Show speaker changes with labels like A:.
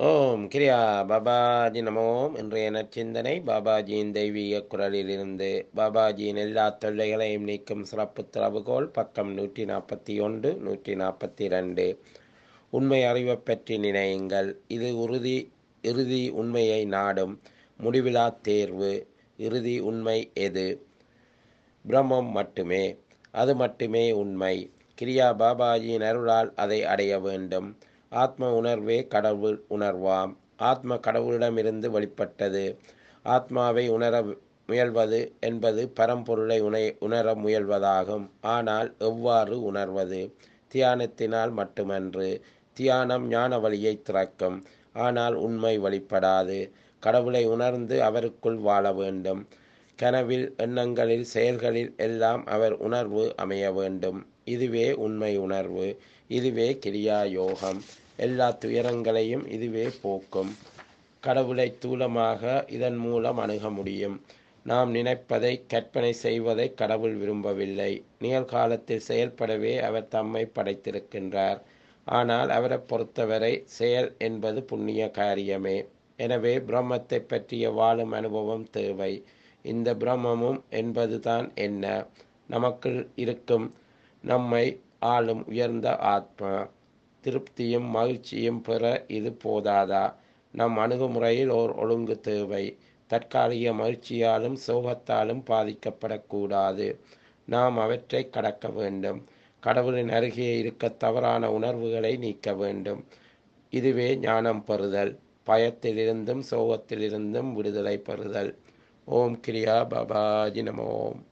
A: ஓம் கிரியா பாபாஜி நமோம் இன்றைய நற்சிந்தனை பாபாஜியின் தெய்வீக குரலிலிருந்து பாபாஜியின் எல்லா தொல்லைகளையும் நீக்கும் சிறப்பு திறவுகோல் பக்கம் நூற்றி நாற்பத்தி ஒன்று நூற்றி நாற்பத்தி ரெண்டு உண்மை அறிவைப் பற்றி நினையுங்கள் இது உறுதி இறுதி உண்மையை நாடும் முடிவிலா தேர்வு இறுதி உண்மை எது பிரம்மம் மட்டுமே அது மட்டுமே உண்மை கிரியா பாபாஜியின் அருளால் அதை அடைய வேண்டும் ஆத்ம உணர்வே கடவுள் உணர்வாம் ஆத்ம கடவுளிடமிருந்து வெளிப்பட்டது ஆத்மாவை உணர முயல்வது என்பது பரம்பொருளை உணை உணர முயல்வதாகும் ஆனால் எவ்வாறு உணர்வது தியானத்தினால் மட்டுமன்று தியானம் ஞான வழியை திறக்கும் ஆனால் உண்மை வெளிப்படாது கடவுளை உணர்ந்து அவருக்குள் வாழ வேண்டும் கனவில் எண்ணங்களில் செயல்களில் எல்லாம் அவர் உணர்வு அமைய வேண்டும் இதுவே உண்மை உணர்வு இதுவே கிரியா யோகம் எல்லா துயரங்களையும் இதுவே போக்கும் கடவுளை தூலமாக இதன் மூலம் அணுக முடியும் நாம் நினைப்பதை கற்பனை செய்வதை கடவுள் விரும்பவில்லை நிகழ்காலத்தில் செயல்படவே அவர் தம்மை படைத்திருக்கின்றார் ஆனால் அவரை பொறுத்தவரை செயல் என்பது புண்ணிய காரியமே எனவே பிரம்மத்தை பற்றிய வாழும் அனுபவம் தேவை இந்த பிரம்மமும் என்பதுதான் என்ன நமக்குள் இருக்கும் நம்மை ஆளும் உயர்ந்த ஆத்மா திருப்தியும் மகிழ்ச்சியும் பெற இது போதாதா நம் அணுகுமுறையில் ஓர் ஒழுங்கு தேவை தற்காலிக மகிழ்ச்சியாலும் சோகத்தாலும் பாதிக்கப்படக்கூடாது நாம் அவற்றை கடக்க வேண்டும் கடவுளின் அருகே இருக்க தவறான உணர்வுகளை நீக்க வேண்டும் இதுவே ஞானம் பெறுதல் பயத்திலிருந்தும் சோகத்திலிருந்தும் விடுதலை பெறுதல் ஓம் கிரியா பாபாஜி நம ஓம்